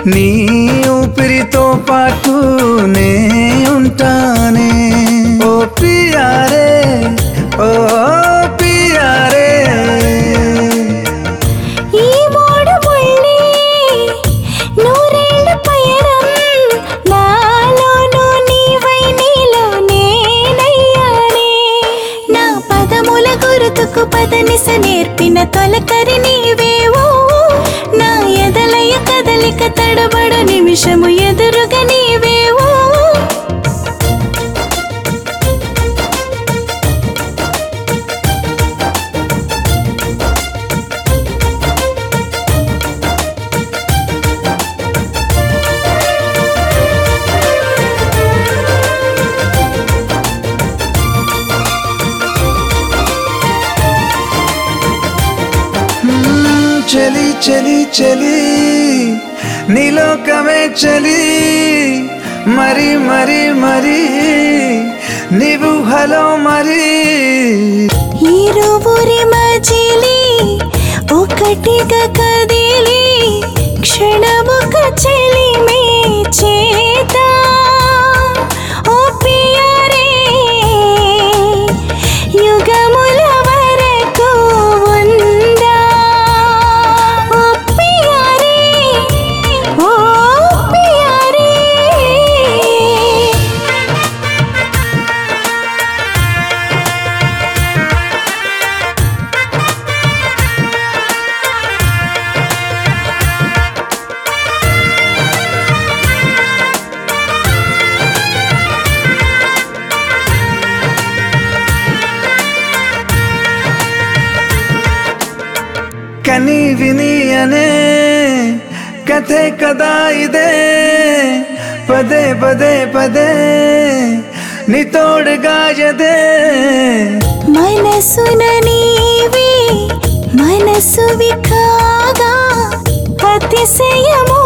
నీ ఊపిరితో పాటు నే ఉంటానే ఓ పియారే ఓ పియారే ఈ మూడు ముళ్ళే నూరేళ్ల పయనం నాలోను నీవై నీలో నేనయ్యానే నా పదముల గురుతుకు పదనిస నేర్పిన తొలకరి నీవేవో నా ఎదలయ కదలిక తడబడు నిమిషము ఎదురుగా నీవేవో మ్మ్, చలి చలి చలి నీలోకమే చలి మరి మరి మరి నీవు హలో మరి ఇరువురి మజిలి ఒకటిగా కదిలి క్షణముక చెలిమే చేత ఓ పియరే యుగముల వరకు ఉందా ఓ పియరే ఓ పియరే కని విని అనే కథే కదా ఇదే పదే పదే పదే నీ తోడుగా ఎదే మనసున నీవి మనసువి కాగా అతిశయము